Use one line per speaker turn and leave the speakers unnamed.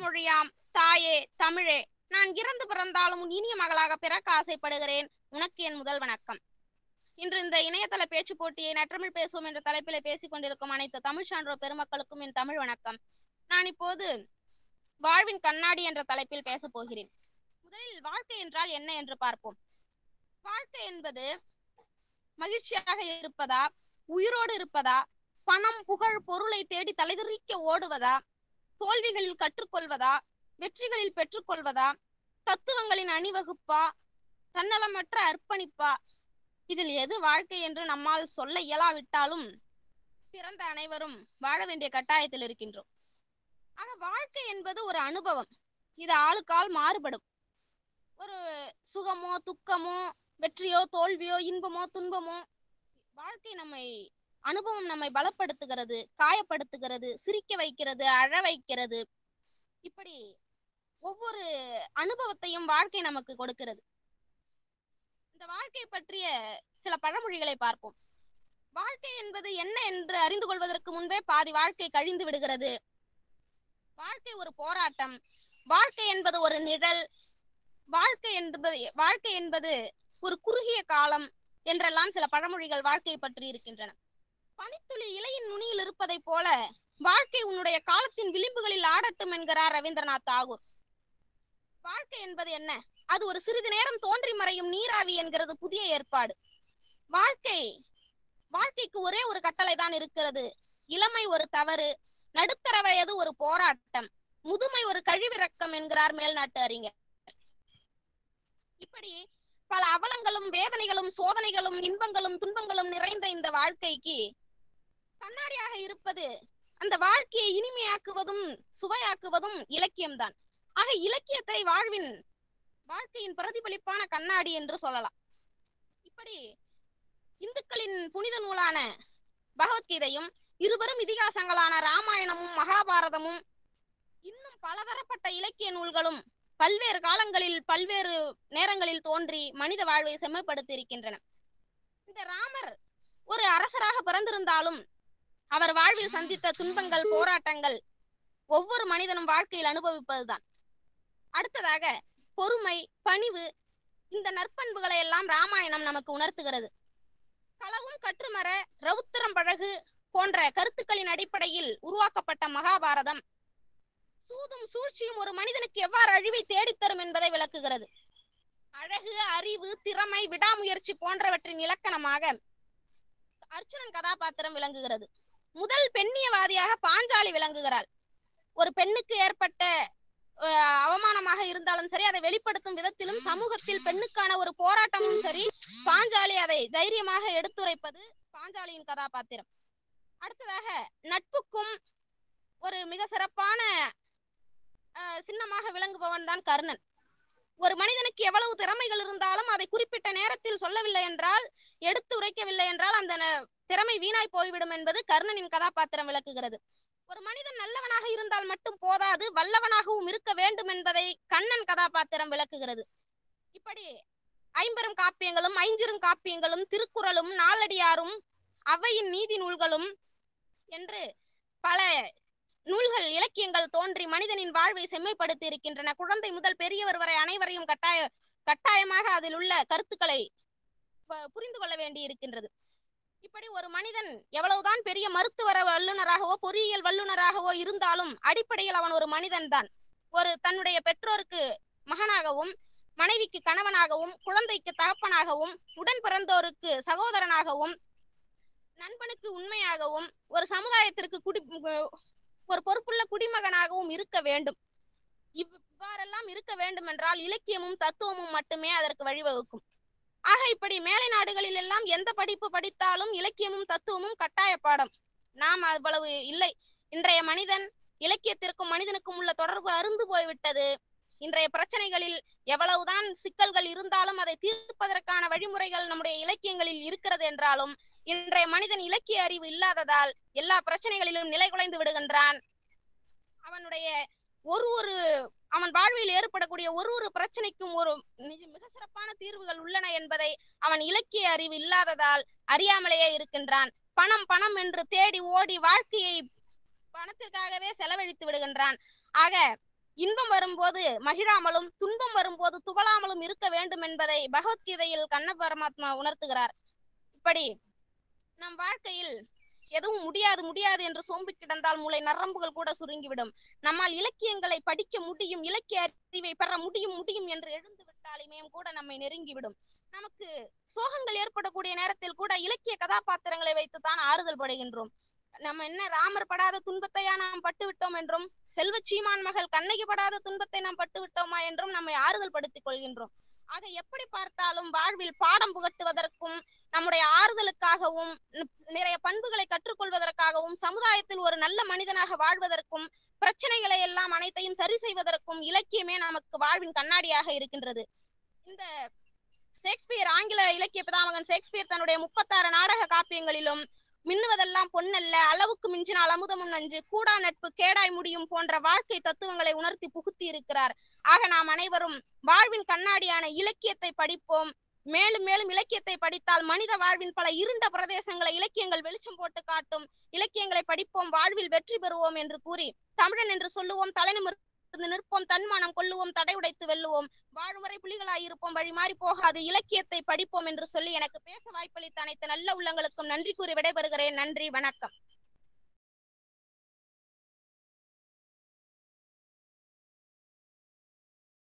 மொழியாம் தாயே தமிழே நான் இறந்து பிறந்தாலும் உன் இனிய மகளாக பிறக்க ஆசைப்படுகிறேன் உனக்கு என் முதல் வணக்கம் இன்று இந்த இணையதள பேச்சு போட்டியை நற்றமிழ் பேசுவோம் என்ற தலைப்பிலே பேசிக் கொண்டிருக்கும் அனைத்து தமிழ் சான்றோர் பெருமக்களுக்கும் என் தமிழ் வணக்கம் நான் இப்போது வாழ்வின் கண்ணாடி என்ற தலைப்பில் பேசப் போகிறேன் முதலில் வாழ்க்கை என்றால் என்ன என்று பார்ப்போம் வாழ்க்கை என்பது மகிழ்ச்சியாக இருப்பதா உயிரோடு இருப்பதா பணம் புகழ் பொருளை தேடி தலைதெறிக்க ஓடுவதா தோல்விகளில் கற்றுக்கொள்வதா வெற்றிகளில் பெற்றுக்கொள்வதா தத்துவங்களின் அணிவகுப்பா தன்னலமற்ற அர்ப்பணிப்பா இதில் எது வாழ்க்கை என்று நம்மால் சொல்ல இயலாவிட்டாலும் பிறந்த அனைவரும் வாழ வேண்டிய கட்டாயத்தில் இருக்கின்றோம் ஆக வாழ்க்கை என்பது ஒரு அனுபவம் இது ஆளுக்கால் மாறுபடும் ஒரு சுகமோ துக்கமோ வெற்றியோ தோல்வியோ இன்பமோ துன்பமோ வாழ்க்கை நம்மை அனுபவம் நம்மை பலப்படுத்துகிறது காயப்படுத்துகிறது சிரிக்க வைக்கிறது அழ வைக்கிறது இப்படி ஒவ்வொரு அனுபவத்தையும் வாழ்க்கை நமக்கு கொடுக்கிறது இந்த வாழ்க்கை பற்றிய சில பழமொழிகளை பார்ப்போம் வாழ்க்கை என்பது என்ன என்று அறிந்து கொள்வதற்கு முன்பே பாதி வாழ்க்கை கழிந்து விடுகிறது வாழ்க்கை ஒரு போராட்டம் வாழ்க்கை என்பது ஒரு நிழல் வாழ்க்கை என்பது வாழ்க்கை என்பது ஒரு குறுகிய காலம் என்றெல்லாம் சில பழமொழிகள் வாழ்க்கை பற்றி இருக்கின்றன பனித்துளி இலையின் நுனியில் இருப்பதை போல வாழ்க்கை உன்னுடைய காலத்தின் விளிம்புகளில் ஆடட்டும் என்கிறார் ரவீந்திரநாத் தாகூர் வாழ்க்கை என்பது என்ன அது ஒரு சிறிது நேரம் தோன்றி மறையும் நீராவி என்கிறது புதிய ஏற்பாடு வாழ்க்கை வாழ்க்கைக்கு ஒரே ஒரு கட்டளை தான் இருக்கிறது இளமை ஒரு தவறு நடுத்தர வயது ஒரு போராட்டம் முதுமை ஒரு கழிவிறக்கம் என்கிறார் மேல்நாட்டு அறிஞர் இப்படி பல அவலங்களும் வேதனைகளும் சோதனைகளும் இன்பங்களும் துன்பங்களும் நிறைந்த இந்த வாழ்க்கைக்கு கண்ணாடியாக இருப்பது அந்த வாழ்க்கையை இனிமையாக்குவதும் சுவையாக்குவதும் இலக்கியம்தான் ஆக இலக்கியத்தை வாழ்வின் வாழ்க்கையின் பிரதிபலிப்பான கண்ணாடி என்று சொல்லலாம் இப்படி இந்துக்களின் புனித நூலான பகவத்கீதையும் இருவரும் இதிகாசங்களான ராமாயணமும் மகாபாரதமும் இன்னும் பலதரப்பட்ட இலக்கிய நூல்களும் பல்வேறு காலங்களில் பல்வேறு நேரங்களில் தோன்றி மனித வாழ்வை செம்மைப்படுத்தி இருக்கின்றன இந்த ராமர் ஒரு அரசராக பிறந்திருந்தாலும் அவர் வாழ்வில் சந்தித்த துன்பங்கள் போராட்டங்கள் ஒவ்வொரு மனிதனும் வாழ்க்கையில் அனுபவிப்பதுதான் அடுத்ததாக பொறுமை பணிவு இந்த நற்பண்புகளை எல்லாம் ராமாயணம் நமக்கு உணர்த்துகிறது களவும் கற்றுமர ரவுத்திரம் பழகு போன்ற கருத்துக்களின் அடிப்படையில் உருவாக்கப்பட்ட மகாபாரதம் சூதும் சூழ்ச்சியும் ஒரு மனிதனுக்கு எவ்வாறு அழிவை தேடித்தரும் என்பதை விளக்குகிறது அழகு அறிவு திறமை விடாமுயற்சி போன்றவற்றின் இலக்கணமாக அர்ச்சுனன் கதாபாத்திரம் விளங்குகிறது முதல் பெண்ணியவாதியாக பாஞ்சாலி விளங்குகிறாள் ஒரு பெண்ணுக்கு ஏற்பட்ட அஹ், அவமானமாக இருந்தாலும் சரி அதை வெளிப்படுத்தும் விதத்திலும் சமூகத்தில் பெண்ணுக்கான ஒரு போராட்டமும் சரி பாஞ்சாலி அதை தைரியமாக எடுத்துரைப்பது பாஞ்சாலியின் கதாபாத்திரம் அடுத்ததாக நட்புக்கும் ஒரு மிக சிறப்பான அஹ், சின்னமாக விளங்குபவன் தான் கர்ணன் ஒரு மனிதனுக்கு எவ்வளவு திறமைகள் இருந்தாலும் அதை குறிப்பிட்ட நேரத்தில் சொல்லவில்லை என்றால் எடுத்து உரைக்கவில்லை என்றால் அந்த ந- திறமை வீணாய் போய்விடும் என்பது கர்ணனின் கதாபாத்திரம் விளக்குகிறது ஒரு மனிதன் நல்லவனாக இருந்தால் மட்டும் போதாது வல்லவனாகவும் இருக்க வேண்டும் என்பதை கண்ணன் கதாபாத்திரம் விளக்குகிறது இப்படி ஐம்பெரும் காப்பியங்களும் ஐஞ்சிரும் காப்பியங்களும் திருக்குறளும் நாலடியாரும் அவையின் நீதி நூல்களும் என்று பல நூல்கள் இலக்கியங்கள் தோன்றி மனிதனின் வாழ்வை செம்மைப்படுத்தி இருக்கின்றன குழந்தை முதல் பெரியவர் வரை அனைவரையும் கட்டாய கட்டாயமாக அதில் உள்ள கருத்துக்களை ப- புரிந்து கொள்ள வேண்டி இருக்கின்றது இப்படி ஒரு மனிதன் எவ்வளவுதான் பெரிய மருத்துவர வல்லுநராகவோ பொறியியல் வல்லுநராகவோ இருந்தாலும் அடிப்படையில் அவன் ஒரு மனிதன் தான் ஒரு தன்னுடைய பெற்றோருக்கு மகனாகவும் மனைவிக்கு கணவனாகவும் குழந்தைக்கு தகப்பனாகவும் உடன் பிறந்தோருக்கு சகோதரனாகவும் நண்பனுக்கு உண்மையாகவும் ஒரு சமுதாயத்திற்கு குடி ஒரு பொறுப்புள்ள குடிமகனாகவும் இருக்க வேண்டும் இவ்- இவ்வாறெல்லாம் இருக்க வேண்டும் என்றால் இலக்கியமும் தத்துவமும் மட்டுமே அதற்கு வழிவகுக்கும் ஆக இப்படி மேலை நாடுகளில் எல்லாம் எந்த படிப்பு படித்தாலும் இலக்கியமும் தத்துவமும் கட்டாய பாடம் நாம் அவ்வளவு இல்லை இன்றைய மனிதன் இலக்கியத்திற்கும் மனிதனுக்கும் உள்ள தொடர்பு அருந்து போய்விட்டது இன்றைய பிரச்சனைகளில் எவ்வளவுதான் சிக்கல்கள் இருந்தாலும் அதை தீர்ப்பதற்கான வழிமுறைகள் நம்முடைய இலக்கியங்களில் இருக்கிறது என்றாலும் இன்றைய மனிதன் இலக்கிய அறிவு இல்லாததால் எல்லா பிரச்சனைகளிலும் நிலை குலைந்து விடுகின்றான் அவனுடைய ஒரு ஒரு அவன் வாழ்வில் ஏற்படக்கூடிய ஒரு ஒரு பிரச்சனைக்கும் ஒரு மிக மிக சிறப்பான தீர்வுகள் உள்ளன என்பதை அவன் இலக்கிய அறிவு இல்லாததால் அறியாமலேயே இருக்கின்றான் பணம் பணம் என்று தேடி ஓடி வாழ்க்கையை பணத்திற்காகவே செலவழித்து விடுகின்றான் ஆக இன்பம் வரும்போது மகிழாமலும் துன்பம் வரும்போது துவளாமலும் இருக்க வேண்டும் என்பதை பகவத்கீதையில் கண்ண பரமாத்மா உணர்த்துகிறார் இப்படி நம் வாழ்க்கையில் எதுவும் முடியாது முடியாது என்று சோம்பி கிடந்தால் மூளை நரம்புகள் கூட சுருங்கிவிடும் நம்மால் இலக்கியங்களை படிக்க முடியும் இலக்கிய அறிவை பெற முடியும் முடியும் என்று எழுந்து விட்டாலுமே கூட நம்மை நெருங்கிவிடும் நமக்கு சோகங்கள் ஏற்படக்கூடிய நேரத்தில் கூட இலக்கிய கதாபாத்திரங்களை வைத்துத்தான் ஆறுதல் படுகின்றோம் நம்ம என்ன ராமர் படாத துன்பத்தையா நாம் பட்டு விட்டோம் என்றும் செல்வ சீமான் மகள் கண்ணகி படாத துன்பத்தை நாம் பட்டு விட்டோமா என்றும் நம்மை ஆறுதல் படுத்திக் கொள்கின்றோம் ஆக எப்படி பார்த்தாலும் வாழ்வில் பாடம் புகட்டுவதற்கும் நம்முடைய ஆறுதலுக்காகவும் நிறைய பண்புகளை கற்றுக்கொள்வதற்காகவும் சமுதாயத்தில் ஒரு நல்ல மனிதனாக வாழ்வதற்கும் பிரச்சனைகளை எல்லாம் அனைத்தையும் சரி செய்வதற்கும் இலக்கியமே நமக்கு வாழ்வின் கண்ணாடியாக இருக்கின்றது இந்த ஷேக்ஸ்பியர் ஆங்கில இலக்கிய பிதாமகன் ஷேக்ஸ்பியர் தன்னுடைய முப்பத்தாறு நாடக காப்பியங்களிலும் மின்னுவதெல்லாம் பொன்னல்ல அளவுக்கு மிஞ்சினால் அமுதமும் நஞ்சு கூடா நட்பு கேடாய் முடியும் போன்ற வாழ்க்கை தத்துவங்களை உணர்த்தி புகுத்தி இருக்கிறார் ஆக நாம் அனைவரும் வாழ்வின் கண்ணாடியான இலக்கியத்தை படிப்போம் மேலும் மேலும் இலக்கியத்தை படித்தால் மனித வாழ்வின் பல இருண்ட பிரதேசங்களை இலக்கியங்கள் வெளிச்சம் போட்டு காட்டும் இலக்கியங்களை படிப்போம் வாழ்வில் வெற்றி பெறுவோம் என்று கூறி தமிழன் என்று சொல்லுவோம் தலைநிமிர்ந்து நிற்போம் தன்மானம் கொள்ளுவோம் தடை உடைத்து வெல்லுவோம் வாழுமுறை புலிகளாய் இருப்போம் வழி மாறி போகாது இலக்கியத்தை படிப்போம் என்று சொல்லி எனக்கு பேச வாய்ப்பளித்த அனைத்து நல்ல உள்ளங்களுக்கும் நன்றி கூறி விடைபெறுகிறேன் நன்றி வணக்கம்